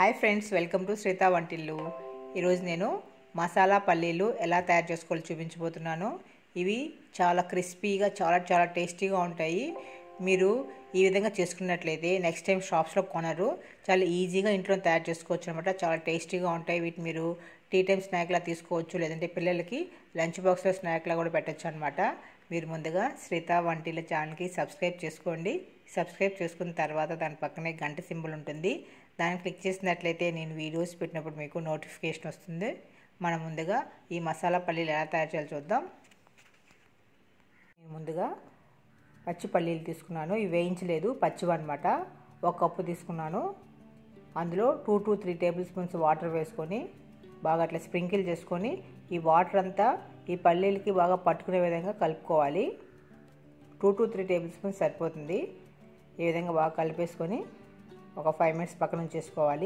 hi friends welcome to Sreetha వంటిల్లు ఈరోజు నేను మసాలా పల్లీలు ఎలా తయారు చేసుకోవాలో చూపించబోతున్నాను ఇవి చాలా క్రిస్పీగా చాలా చాలా టేస్టీగా ఉంటాయి మీరు ఈ విధంగా చేసుకున్నట్లయితే నెక్స్ట్ టైం షాప్స్లో కొనరు చాలా ఈజీగా ఇంట్లో తయారు చేసుకోవచ్చు అనమాట చాలా టేస్టీగా ఉంటాయి వీటిని మీరు టీ టైం స్నాక్లా తీసుకోవచ్చు లేదంటే పిల్లలకి లంచ్ బాక్స్లో స్నాక్లా కూడా పెట్టచ్చు అనమాట మీరు ముందుగా శ్రీత వంటిల ఛానల్కి సబ్స్క్రైబ్ చేసుకోండి సబ్స్క్రైబ్ చేసుకున్న తర్వాత దాని పక్కనే గంట సింబల్ ఉంటుంది దాన్ని క్లిక్ చేసినట్లయితే నేను వీడియోస్ పెట్టినప్పుడు మీకు నోటిఫికేషన్ వస్తుంది మనం ముందుగా ఈ మసాలా పల్లీలు ఎలా తయారు చేయాలో చూద్దాం నేను ముందుగా పచ్చి పల్లీలు తీసుకున్నాను ఇవి వేయించలేదు పచ్చివి అనమాట ఒక కప్పు తీసుకున్నాను అందులో two to three tablespoons water వేసుకొని బాగా అట్లా స్ప్రింకిల్ చేసుకొని ఈ వాటర్ అంతా ఈ పల్లీలకి బాగా పట్టుకునే విధంగా కలుపుకోవాలి two to three tablespoons సరిపోతుంది ఈ విధంగా బాగా కలిపేసుకొని ఒక ఫైవ్ మినిట్స్ పక్కన ఉంచేసుకోవాలి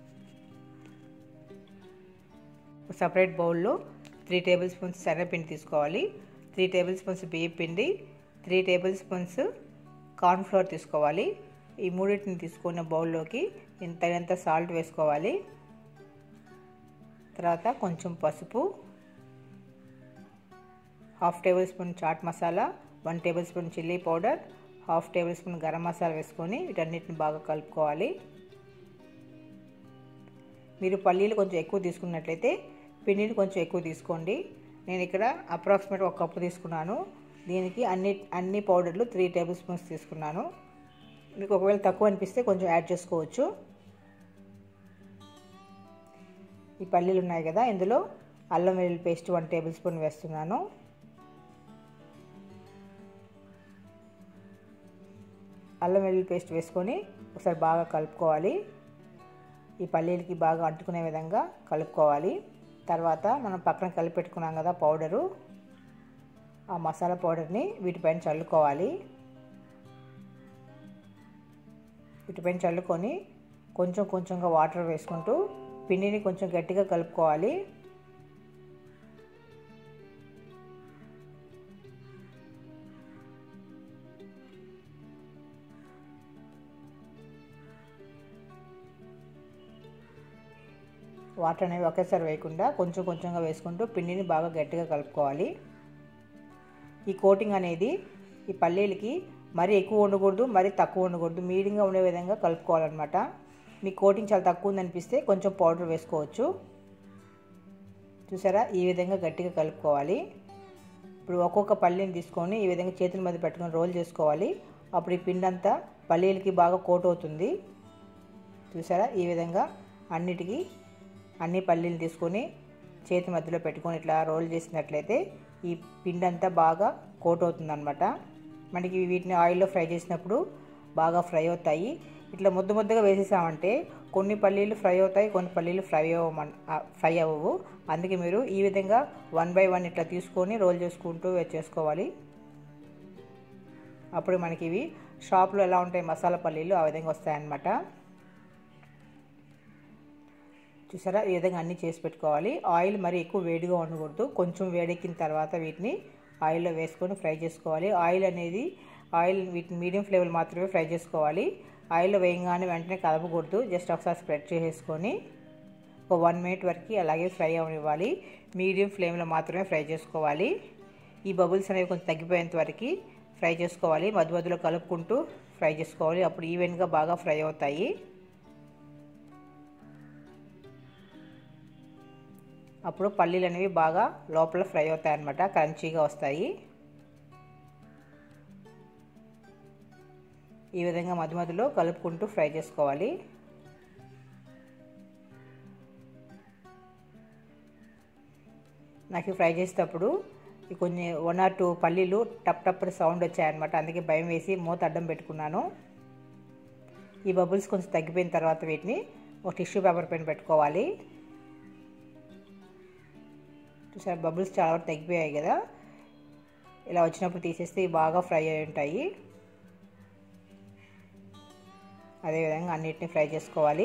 సపరేట్ బౌల్లో త్రీ టేబుల్ స్పూన్స్ శనగపిండి తీసుకోవాలి త్రీ టేబుల్ స్పూన్స్ బియ్యం పిండి త్రీ టేబుల్ స్పూన్స్ కార్న్ఫ్లోర్ తీసుకోవాలి ఈ మూడింటిని తీసుకున్న బౌల్లోకి ఇంతైనంత సాల్ట్ వేసుకోవాలి తర్వాత కొంచెం పసుపు half tablespoon chaat masala one tablespoon chilli powder half tablespoon garam masala వేసుకొని వీటన్నిటిని బాగా కలుపుకోవాలి మీరు పల్లీలు కొంచెం ఎక్కువ తీసుకున్నట్లయితే పిండిని కొంచెం ఎక్కువ తీసుకోండి నేను ఇక్కడ అప్రాక్సిమేట్ ఒక కప్పు తీసుకున్నాను దీనికి అన్ని అన్ని పౌడర్లు త్రీ టేబుల్ స్పూన్స్ తీసుకున్నాను మీకు ఒకవేళ తక్కువ అనిపిస్తే కొంచెం యాడ్ చేసుకోవచ్చు ఈ పల్లీలు ఉన్నాయి కదా ఇందులో అల్లం వెల్లుల్లి పేస్ట్ వన్ టేబుల్ స్పూన్ వేస్తున్నాను అల్లం వెల్లుల్లి పేస్ట్ వేసుకొని ఒకసారి బాగా కలుపుకోవాలి ఈ పల్లీలకి బాగా అంటుకునే విధంగా కలుపుకోవాలి తర్వాత మనం పక్కన కలిపి పెట్టుకున్నాం కదా పౌడరు ఆ మసాలా పౌడర్ని వీటిపైన చల్లుకోవాలి వీటిపైన చల్లుకొని కొంచెం కొంచెంగా వాటర్ వేసుకుంటూ పిండిని కొంచెం గట్టిగా కలుపుకోవాలి వాటర్ అనేవి ఒకేసారి వేయకుండా కొంచెం కొంచెంగా వేసుకుంటూ పిండిని బాగా గట్టిగా కలుపుకోవాలి ఈ కోటింగ్ అనేది ఈ పల్లీలకి మరీ ఎక్కువ ఉండకూడదు మరీ తక్కువ ఉండకూడదు మీడియంగా ఉండే విధంగా కలుపుకోవాలన్నమాట మీ కోటింగ్ చాలా తక్కువ ఉందనిపిస్తే కొంచెం పౌడర్ వేసుకోవచ్చు చూసారా ఈ విధంగా గట్టిగా కలుపుకోవాలి ఇప్పుడు ఒక్కొక్క పల్లీని తీసుకొని ఈ విధంగా చేతుల మీద పెట్టుకొని రోల్ చేసుకోవాలి అప్పుడు ఈ పిండి అంతా పల్లీలకి బాగా కోట్ అవుతుంది చూసారా ఈ విధంగా అన్నిటికీ అన్ని పల్లీలు తీసుకొని చేతి మధ్యలో పెట్టుకొని ఇట్లా రోల్ చేసినట్లయితే ఈ పిండి అంతా బాగా కోట్ అవుతుంది అనమాట మనకి వీటిని ఆయిల్లో ఫ్రై చేసినప్పుడు బాగా ఫ్రై అవుతాయి ఇట్లా ముద్ద ముద్దగా వేసేసామంటే కొన్ని పల్లీలు ఫ్రై అవుతాయి కొన్ని పల్లీలు ఫ్రై అవ్వమన్ ఫ్రై అవ్వవు అందుకే మీరు ఈ విధంగా వన్ బై వన్ ఇట్లా తీసుకొని రోల్ చేసుకుంటూ చేసుకోవాలి అప్పుడు మనకి ఇవి షాప్లో ఎలా ఉంటాయి మసాలా పల్లీలు ఆ విధంగా వస్తాయన్నమాట చూసారా ఈ విధంగా అన్నీ చేసి పెట్టుకోవాలి ఆయిల్ మరి ఎక్కువ వేడిగా ఉండకూడదు కొంచెం వేడెక్కిన తర్వాత వీటిని ఆయిల్లో వేసుకొని ఫ్రై చేసుకోవాలి ఆయిల్ అనేది ఆయిల్ వీటిని మీడియం ఫ్లేవర్ మాత్రమే ఫ్రై చేసుకోవాలి ఆయిల్లో వేయగానే వెంటనే కలపకూడదు జస్ట్ ఒకసారి స్ప్రెడ్ చేసేసుకొని ఒక వన్ మినిట్ వరకు అలాగే ఫ్రై అవనివ్వాలి మీడియం ఫ్లేమ్లో మాత్రమే ఫ్రై చేసుకోవాలి ఈ బబుల్స్ అనేవి కొంచెం తగ్గిపోయేంత వరకు ఫ్రై చేసుకోవాలి మధ్య మధ్యలో కలుపుకుంటూ ఫ్రై చేసుకోవాలి అప్పుడు ఈవెన్గా బాగా ఫ్రై అవుతాయి అప్పుడు పల్లీలు అనేవి బాగా లోపల ఫ్రై అవుతాయి అన్నమాట క్రంచీగా వస్తాయి ఈ విధంగా మధ్య మధ్యలో కలుపుకుంటూ ఫ్రై చేసుకోవాలి నాకు ఫ్రై చేసేటప్పుడు కొన్ని వన్ ఆర్ టూ పల్లీలు టప్ టప్ సౌండ్ వచ్చాయన్నమాట అందుకే భయం వేసి మూత అడ్డం పెట్టుకున్నాను ఈ బబుల్స్ కొంచెం తగ్గిపోయిన తర్వాత వీటిని ఒక టిష్యూ పేపర్ పైన పెట్టుకోవాలి చూసారు బబుల్స్ చాలా వరకు తగ్గిపోయాయి కదా ఇలా వచ్చినప్పుడు తీసేస్తే బాగా ఫ్రై అయి ఉంటాయి అదేవిధంగా అన్నిటిని ఫ్రై చేసుకోవాలి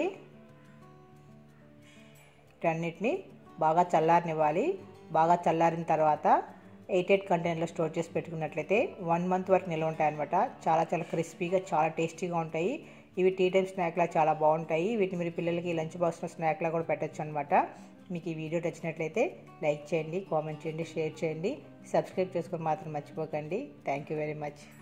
వీటన్నిటిని బాగా చల్లారనివ్వాలి బాగా చల్లారిన తర్వాత ఎయిటెడ్ కంటైనర్లో స్టోర్ చేసి పెట్టుకున్నట్లయితే వన్ మంత్ వరకు నిల్వ ఉంటాయి అనమాట చాలా చాలా క్రిస్పీగా చాలా టేస్టీగా ఉంటాయి ఇవి టీ టైం స్నాక్లా చాలా బాగుంటాయి వీటిని మీరు పిల్లలకి లంచ్ బాక్స్లో స్నాక్లా కూడా పెట్టచ్చు అనమాట మీకు ఈ వీడియో నచ్చినట్లయితే లైక్ చేయండి కామెంట్ చేయండి షేర్ చేయండి సబ్స్క్రైబ్ చేసుకొని మాత్రం మర్చిపోకండి థ్యాంక్ యూ వెరీ మచ్